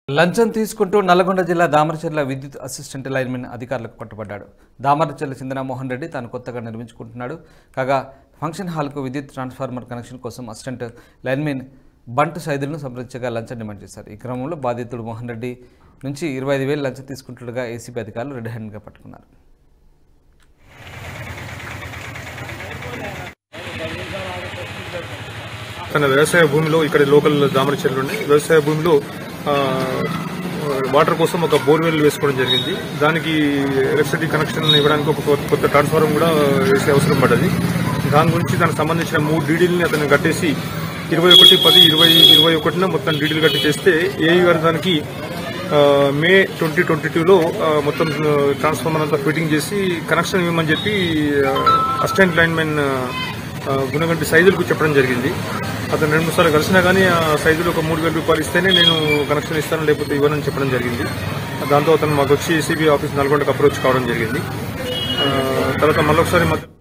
లంచం తీసుకుంటూ నల్గొండ జిల్లా దామరచెర్ల విద్యుత్ అసిస్టెంట్ లైన్మెన్ అధికారులకు పట్టుబడ్డాడు దామరచెర్ల చెందిన మోహన్ రెడ్డి తాను కొత్తగా నిర్మించుకుంటున్నాడు కాగా ఫంక్షన్ హాల్కు విద్యుత్ ట్రాన్స్ఫార్మర్ కనెక్షన్ కోసం అసిస్టెంట్ లైన్మెన్ బంటు సైదులను సంప్రదించగా లంచం డిమాండ్ చేశారు ఈ క్రమంలో బాధితుడు మోహన్ రెడ్డి నుంచి ఇరవై ఐదు వేలు లంచం తీసుకుంటుండగా ఏసీబీ అధికారులు రెడ్ హ్యాండ్గా పట్టుకున్నారు తన వ్యవసాయ భూమిలో ఇక్కడ లోకల్ దామర చెరువులు ఉన్నాయి వ్యవసాయ భూమిలో ఆ, వాటర్ కోసం ఒక బోర్వెల్ వేసుకోవడం జరిగింది దానికి ఎలక్ట్రిసిటీ కనెక్షన్ ఇవ్వడానికి ఒక కొత్త- కొత్త ట్రాన్స్ఫార్మర్ కూడా వేసే అవసరం పడ్డది దాని గురించి దానికి సంబంధించిన మూడు డీడీలని అతను కట్టేసి ఇరవై ఒకటి పది ఇరవై ఇరవై ఒకటిన మొత్తం డీడీలు కట్టి చేస్తే ఏఈ గారు దానికి ఆ, మే ట్వంటీ ట్వంటీ టూలో మొత్తం ఆ, ట్రాన్స్ఫార్మర్ అంతా ఫిట్టింగ్ చేసి కనెక్షన్ ఇవ్వమని చెప్పి ఆ, అసిస్టెంట్ లైన్మెన్ ఆ, గుణగంటి సైజులకు చెప్పడం జరిగింది అతను రెండు సార్లు కలిసినా కానీ ఆ సైజులు ఒక మూడు వేల రూపాయలు ఇస్తేనే నేను కనెక్షన్ ఇస్తాను లేకపోతే ఇవ్వనని చెప్పడం జరిగింది దాంతో అతను మాకు వచ్చి ఏసీబీ ఆఫీస్ నల్గొండకు అప్రోచ్ కావడం జరిగింది ఆ, తర్వాత మళ్ళొకసారి మధ్య